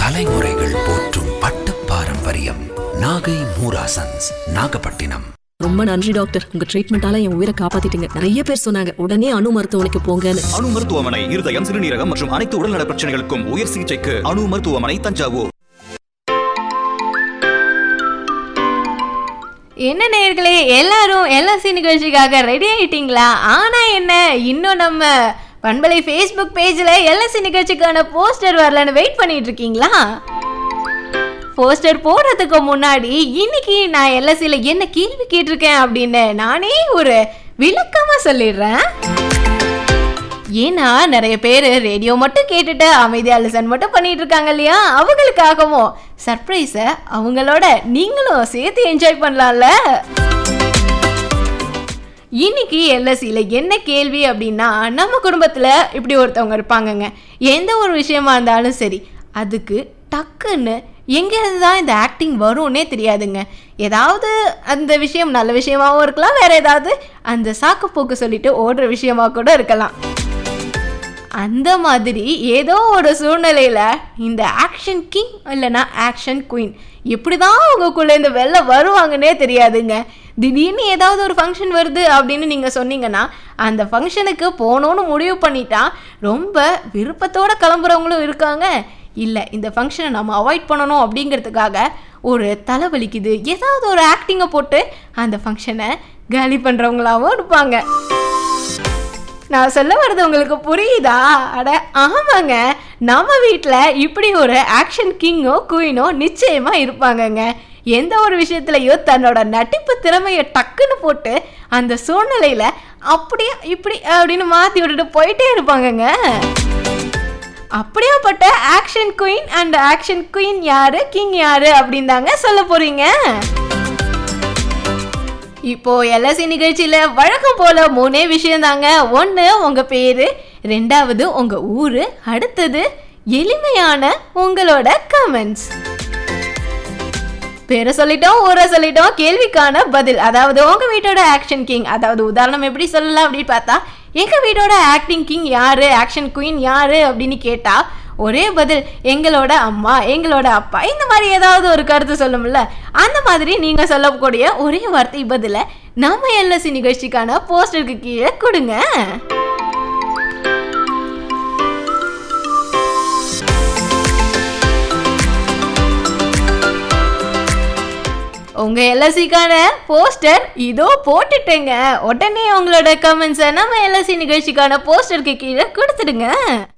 தலைமுறைகள் போற்றும் பட்டு பாரம்பரியம் நாகை மூராசன்ஸ் நாகப்பட்டினம் ரொம்ப நன்றி டாக்டர் உங்க ட்ரீட்மெண்டால என் உயிரை காப்பாத்திட்டீங்க நிறைய பேர் சொன்னாங்க உடனே அணு மருத்துவமனைக்கு போங்கன்னு அணு மருத்துவமனை இருதயம் சிறுநீரகம் மற்றும் அனைத்து உடல்நல பிரச்சனைகளுக்கும் உயர் சிகிச்சைக்கு அணு மருத்துவமனை தஞ்சாவூர் என்ன நேயர்களே எல்லாரும் எல்எஸ்சி நிகழ்ச்சிக்காக ரெடி ஆயிட்டீங்களா ஆனா என்ன இன்னும் நம்ம பண்பலை ஃபேஸ்புக் பேஜில் எல்எஸ்சி நிகழ்ச்சிக்கான போஸ்டர் வரலன்னு வெயிட் பண்ணிட்டு இருக்கீங்களா போஸ்டர் போடுறதுக்கு முன்னாடி இன்னைக்கு நான் எல்எஸ்சியில் என்ன கேள்வி கேட்டிருக்கேன் அப்படின்னு நானே ஒரு விளக்கமாக சொல்லிடுறேன் ஏன்னா நிறைய பேர் ரேடியோ மட்டும் கேட்டுட்டு அமைதியா லிசன் மட்டும் பண்ணிட்டு இருக்காங்க இல்லையா அவங்களுக்காகவும் சர்ப்ரைஸை அவங்களோட நீங்களும் சேர்த்து என்ஜாய் பண்ணலாம்ல இன்னைக்கு எல்எஸ்சியில் என்ன கேள்வி அப்படின்னா நம்ம குடும்பத்தில் இப்படி ஒருத்தவங்க இருப்பாங்கங்க எந்த ஒரு விஷயமா இருந்தாலும் சரி அதுக்கு டக்குன்னு எங்கேருந்து தான் இந்த ஆக்டிங் வரும்னே தெரியாதுங்க ஏதாவது அந்த விஷயம் நல்ல விஷயமாவும் இருக்கலாம் வேற ஏதாவது அந்த சாக்குப்போக்கு சொல்லிட்டு ஓடுற விஷயமா கூட இருக்கலாம் அந்த மாதிரி ஏதோ ஒரு சூழ்நிலையில் இந்த ஆக்ஷன் கிங் இல்லைன்னா ஆக்ஷன் குயின் எப்படி தான் உங்களுக்குள்ளே இந்த வெளில வருவாங்கன்னே தெரியாதுங்க திடீர்னு ஏதாவது ஒரு ஃபங்க்ஷன் வருது அப்படின்னு நீங்கள் சொன்னீங்கன்னா அந்த ஃபங்க்ஷனுக்கு போகணுன்னு முடிவு பண்ணிட்டா ரொம்ப விருப்பத்தோடு கிளம்புறவங்களும் இருக்காங்க இல்லை இந்த ஃபங்க்ஷனை நம்ம அவாய்ட் பண்ணணும் அப்படிங்கிறதுக்காக ஒரு தலைவலிக்குது ஏதாவது ஒரு ஆக்டிங்கை போட்டு அந்த ஃபங்க்ஷனை காலி பண்ணுறவங்களாவும் இருப்பாங்க நான் சொல்ல வர்றது உங்களுக்கு புரியுதா அட ஆமாங்க நம்ம வீட்டில் இப்படி ஒரு ஆக்ஷன் கிங்கோ குயினோ நிச்சயமா இருப்பாங்கங்க எந்த ஒரு விஷயத்துலையும் தன்னோட நட்டிப்பு திறமையை டக்குன்னு போட்டு அந்த சூழ்நிலையில அப்படியே இப்படி அப்படின்னு மாற்றி விட்டுட்டு போயிட்டே இருப்பாங்கங்க அப்படியாப்பட்ட action queen and action queen யாரு கிங் யாரு அப்படின்னு தாங்க சொல்ல போறீங்க இப்போ எல்எஸ்சி நிகழ்ச்சியில வழக்கம் போல மூணே விஷயம் தாங்க ஒன்று உங்க பேரு ரெண்டாவது உங்க ஊரு அடுத்தது எளிமையான உங்களோட கமெண்ட்ஸ் பேரை சொல்லிட்டோம் ஊரை சொல்லிட்டோம் கேள்விக்கான பதில் அதாவது உங்க வீட்டோட ஆக்ஷன் கிங் அதாவது உதாரணம் எப்படி சொல்லலாம் அப்படின்னு பார்த்தா எங்க வீட்டோட ஆக்டிங் கிங் யாரு ஆக்ஷன் குயின் யாரு அப்படின்னு கேட்டா ஒரே பதில் எங்களோட அம்மா எங்களோட அப்பா இந்த மாதிரி ஏதாவது ஒரு கருத்து சொல்லும்ல அந்த மாதிரி நீங்க சொல்லக்கூடிய ஒரே வார்த்தை பதில நம்ம எல்எஸ்சி நிகழ்ச்சிக்கான போஸ்டருக்கு கீழே கொடுங்க உங்க எல்எஸ்சிக்கான போஸ்டர் இதோ போட்டுட்டேங்க உடனே உங்களோட கமெண்ட்ஸை நம்ம எல்எஸ்சி நிகழ்ச்சிக்கான போஸ்டருக்கு கீழே கொடுத்துடுங்க